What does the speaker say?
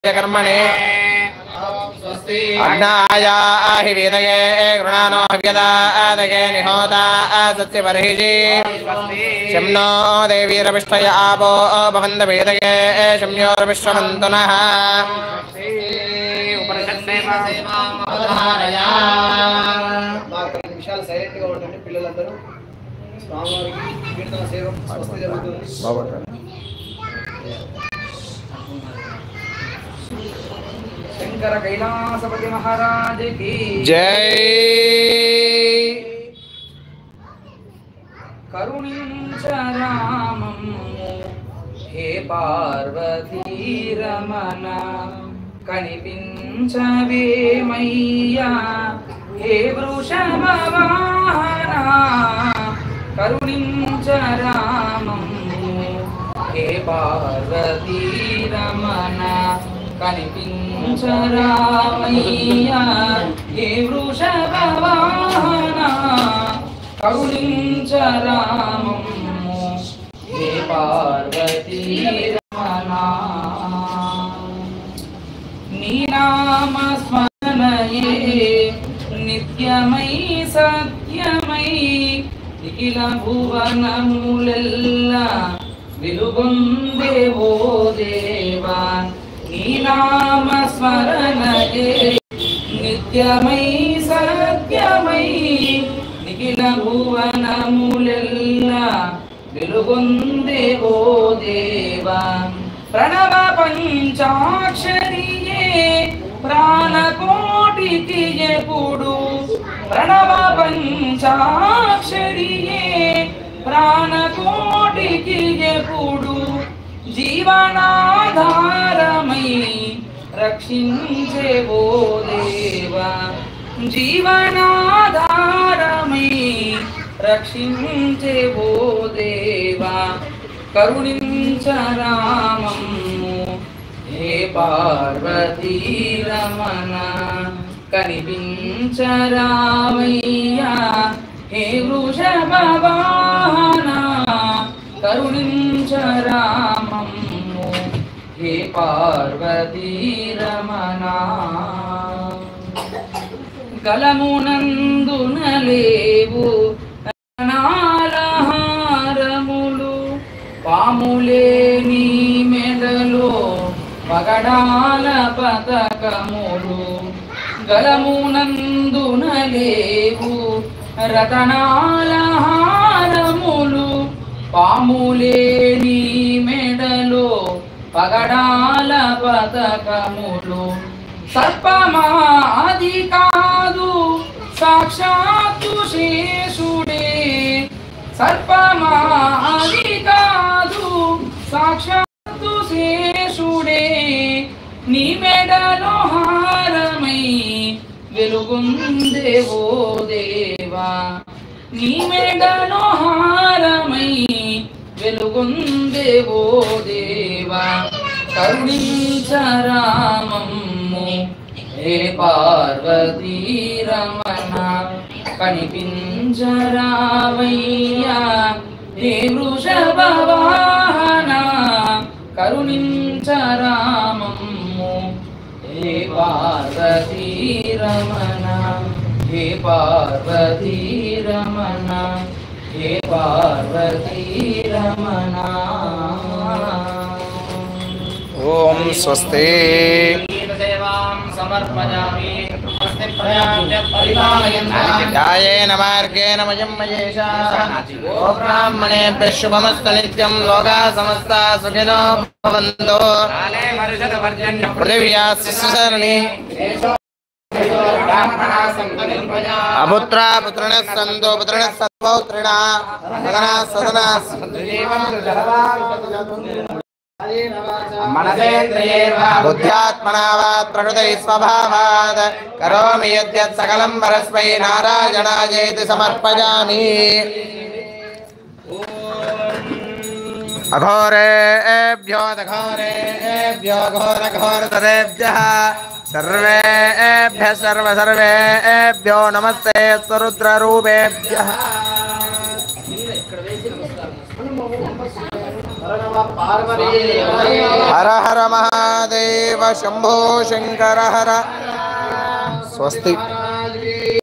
कर्मणे अग्नायाहि वेदये गृणानो हव्यदादये निहोता सत्यबर्हिषि शं नो देवीरविष्टय आपो भवन्त वेदये शम्योरविश्वमन्तु नः మాకు ఐదు నిమిషాలు సైలెంట్ గా ఉండండి పిల్లలందరూ స్వామివారికి కీర్తన సేవ స్వస్తి జరుగుతుంది శంకర కైలాసపతి మహారాజ్ కి జై కరుణించరామము హే పార్వతీ రమణ కనిపించవేమయ్యా హే వృషభవాహన కరుణించరామము హే పార్వతీ రమణ కనిపించరామయ్యా హే వృషభవాహన కరుణించరామము హే పార్వతీ రమణ నీనామ స్మరణయే నిత్యమై సత్యమై నిఖిల భువనములెల్ల వెలుగొందేవో దేవా నీనామ స్మరణయే నిత్యమై సత్యమై నిఖిల భువనములెల్ల వెలుగొందే ఓ దేవా ప్రణవ పంచాక్షరియే ప్రాణకోటికి ఎప్పుడు ప్రణవ పంచాక్షరియే ప్రాణకోటికి ఎప్పుడు జీవనాధారమై రక్షించే ఓ దేవా జీవనాధారమై రక్షించే ఓ దేవా కరుణించరామము హే పార్వతీ రమణ కనిపించరామయ్యా హే వృషభవాహన కరుణించరామము హే పార్వతీ రమణ గలమునందున లేవు నాలహారములు పాములే నీ మెడలో పగడాల పతకములు గలమునందున లేవు రతనాల హారములు పాములే నీ మెడలో పగడాల పతకములు సర్పమాది కాదు సాక్షాత్తు శేషుడే సర్పమాది కాదు సాక్షాత్తు శేషుడే నీ మెడలో హారమై వెలుగుందే ఓ దేవా నీ మెడలో హారమై వెలుగుందే ఓ దేవా కరుణించరామమ్ము హే పార్వతీ రమణ కనిపించరావయ్యా హే వృషభవాహన కరుణించరామమ్ము హే పార్వతీ రమణ హే పార్వతీ రమణ హే పార్వతీ రమణ ఓం స్వస్తి ध्यायेन मार्गेण मयं मयेशा ओ ब्राह्मणेभ्यः शुभमस्तु नित्यं लोकाः समस्ता सुखिनो भवन्तु पृथिव्या सुसरणी अपुत्रा पुत्रिणः सन्तो पुत्रिणः सत्पौत्रिणः सदना सदना बुद्ध्यात्मना वा प्रकृते स्वभावात् करोमि यद्यत् सकलं परस्मै नारायणायेति समर्पयामि अघोरेभ्यो दघोरेभ्यो घोरघोरतरेभ्यः सर्वेभ्यः सर्व सर्वेभ्यो नमस्ते स्वरुद्ररूपेभ्यः నమ పార్వతీ హర హర మహాదేవ శంభో శంకర హర స్వస్తి